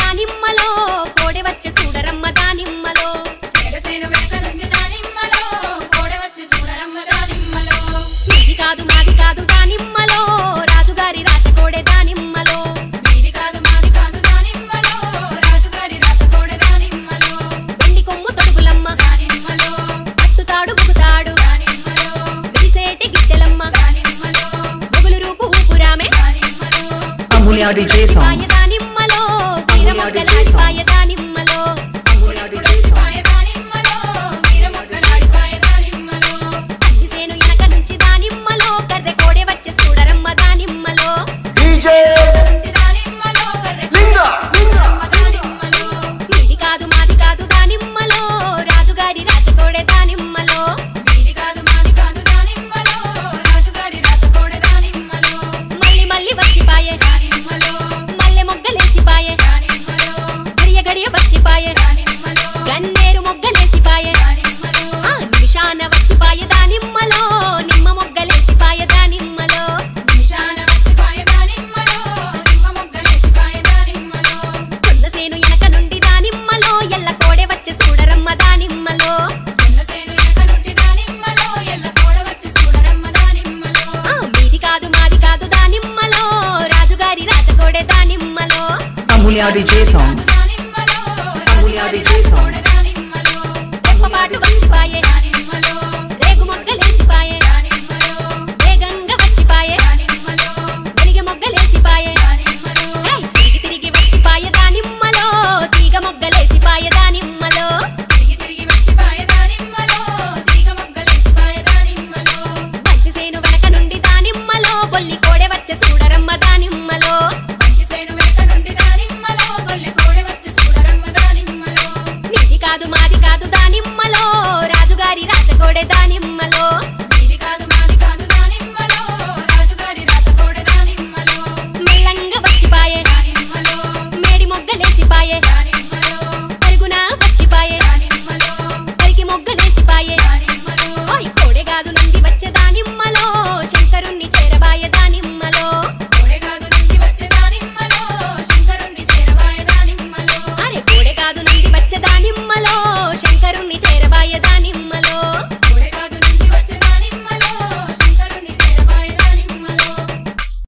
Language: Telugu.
దానిమ్మలో కోడె వచ్చే చూడరమ్మ దానిమ్మలో చేను చేను వెనక నుంచి దానిమ్మలో కోడె వచ్చి చూడరమ్మ దానిమ్మలో ఇది కాదు మాది కాదు దానిమ్మలో రాజుగారి రాచకోడె దానిమ్మలో మీది కాదు మాది కాదు దానిమ్మలో రాజుగారి రాచకోడె దానిమ్మలో వెండి కొమ్ము తొడుగులమ్మ దానిమ్మలో అత్తుతాడు బుగుతాడు దానిమ్మలో విరిసేటి గిట్టెలమ్మ దానిమ్మలో బొగులు రూపు ఊపురామే దానిమ్మలో Amulya DJ పాయ songs. దానిమ్మలో వీరమొగ్గలాడి పాయ దానిమ్మలో Amulya DJ songs. పాయ దానిమ్మలో వీరమొక్కలాడి పాయ దానిమ్మలో అద్దిసేను ఎనక నుంచి దానిమ్మలో కర్రె కోడె వచ్చే చూడరమ్మ దానిమ్మలో DJ నుంచి దానిమ్మలో కర్రె లింగా చూడరమ్మ దానిమ్మలో మీది కాదు మాది కాదు దానిమ్మలో రాజుగారి రాచకోడె దానిమ్మలో మీది కాదు మాది కాదు దానిమ్మలో రాజుగారి రాచకోడె దానిమ్మలో మళ్ళీ మళ్ళీ వచ్చిపాయే దానిమ్మలో మల్లె మొగ్గలేసిపాయే దానిమ్మలో గడియ గడియ వచ్చిపాయే దానిమ్మలో గన్నేరు మొగ్గలేసిపాయే దానిమ్మలో ఆ నిమిషాన వచ్చిపాయ దానిమ్మలో నిమ్మ మొగ్గలేసిపాయ దానిమ్మలో నిషాన వచ్చి పాయ దానిమ్మలో నిమ్మ మొగ్గలేసి పాయ దానిమ్మలో కొల్లసేను ఎనక నుండి దానిమ్మలో ఎల్ల కోడె వచ్చే చూడరమ్మ దానిమ్మలో చిన్నసేను వెనక నుండి దానిమ్మలో ఎల్ల కోడ వచ్చి చూడరమ్మ దానిమ్మలో ఆ మీది కాదు మాది కాదు దానిమ్మలో రాజుగారి రాచకోడె దానిమ్మలో Amulya DJ songs. దానిమ్మలో Amulya DJ songs. దానిమ్మలో రెప్పపాటు వచ్చిపాయే దానిమ్మలో